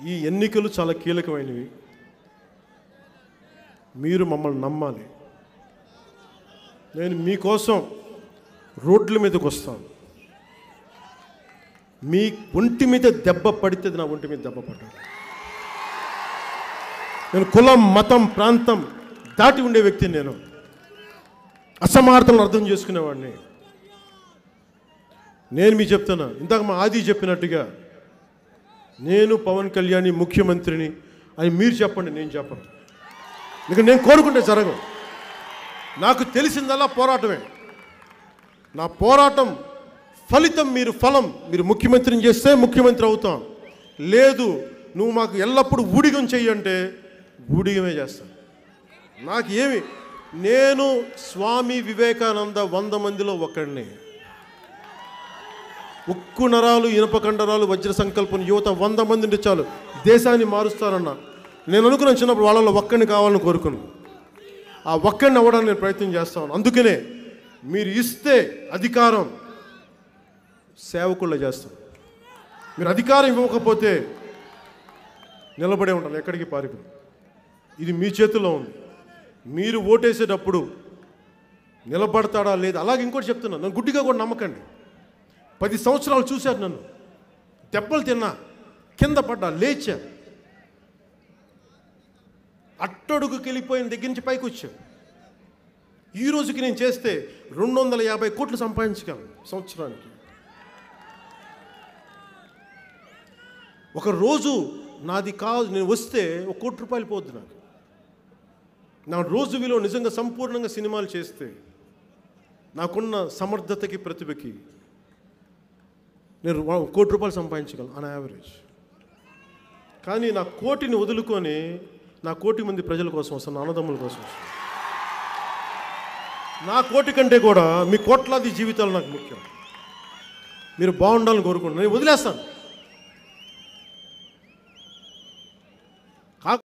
ఈ ఎన్నికలు చాలా కీలకమైనవి మీరు మమ్మల్ని నమ్మాలి నేను మీకోసం రోడ్ల మీదకి వస్తాను మీ ఒంటి మీద దెబ్బ పడితే అది నా ఒంటి మీద దెబ్బ పడ్డాడు నేను కులం మతం ప్రాంతం దాటి ఉండే వ్యక్తిని నేను అసమార్థలను అర్థం చేసుకునేవాడిని నేను మీకు చెప్తున్నా ఇందాక మా ఆది చెప్పినట్టుగా నేను పవన్ కళ్యాణ్ ముఖ్యమంత్రిని అని మీరు చెప్పండి నేను చెప్పను ఇక నేను కోరుకుంటే జరగదు నాకు తెలిసిందల్లా పోరాటమే నా పోరాటం ఫలితం మీరు ఫలం మీరు ముఖ్యమంత్రిని చేస్తే ముఖ్యమంత్రి అవుతాం లేదు నువ్వు మాకు ఎల్లప్పుడూ ఊడిగం చెయ్యంటే ఊడిగమే చేస్తాను నాకు ఏమి నేను స్వామి వివేకానంద వంద మందిలో ఒకడిని ఉక్కు నరాలు ఇనప కండరాలు వజ్ర సంకల్పం యువత వంద మంది ఉంటే చాలు దేశాన్ని మారుస్తారన్న నేను అనుకున్న చిన్నప్పుడు వాళ్ళలో ఒక్కడిని కావాలని కోరుకున్నాను ఆ ఒక్కడిని అవ్వడానికి నేను ప్రయత్నం చేస్తాను అందుకనే మీరు ఇస్తే అధికారం సేవకుళ్ళ చేస్తాం మీరు అధికారం ఇవ్వకపోతే నిలబడే ఉంటాను ఎక్కడికి పారిపోయి ఇది మీ చేతిలో ఉంది మీరు ఓటేసేటప్పుడు నిలబడతాడా లేదా అలాగే ఇంకోటి చెప్తున్నా నన్ను గుడ్డిగా కూడా నమ్మకండి పది సంవత్సరాలు చూశారు నన్ను దెబ్బలు తిన్నా కింద పడ్డా లేచా అట్టడుగుకి వెళ్ళిపోయిన దగ్గర నుంచి పైకి వచ్చా ఈ రోజుకి నేను చేస్తే రెండు వందల యాభై కోట్లు సంపాదించగలను సంవత్సరానికి ఒక రోజు నాది కాదు నేను వస్తే ఒక కోటి రూపాయలు పోద్ది నాకు నా రోజు విలువ నిజంగా సంపూర్ణంగా సినిమాలు చేస్తే నాకున్న సమర్థతకి ప్రతిభకి నేను వా- కోటి రూపాయలు సంపాదించగలను ఆన్ యావరేజ్ కానీ నా కోటిని వదులుకొని నా కోటి మంది ప్రజల కోసం వస్తాను నా అన్నదమ్ముల కోసం వస్తాను నా కోటి కంటే కూడా మీ కోట్లాది జీవితాలు నాకు ముఖ్యం మీరు బాగుండాలని కోరుకుంటున్నాను నేను వదిలేస్తాను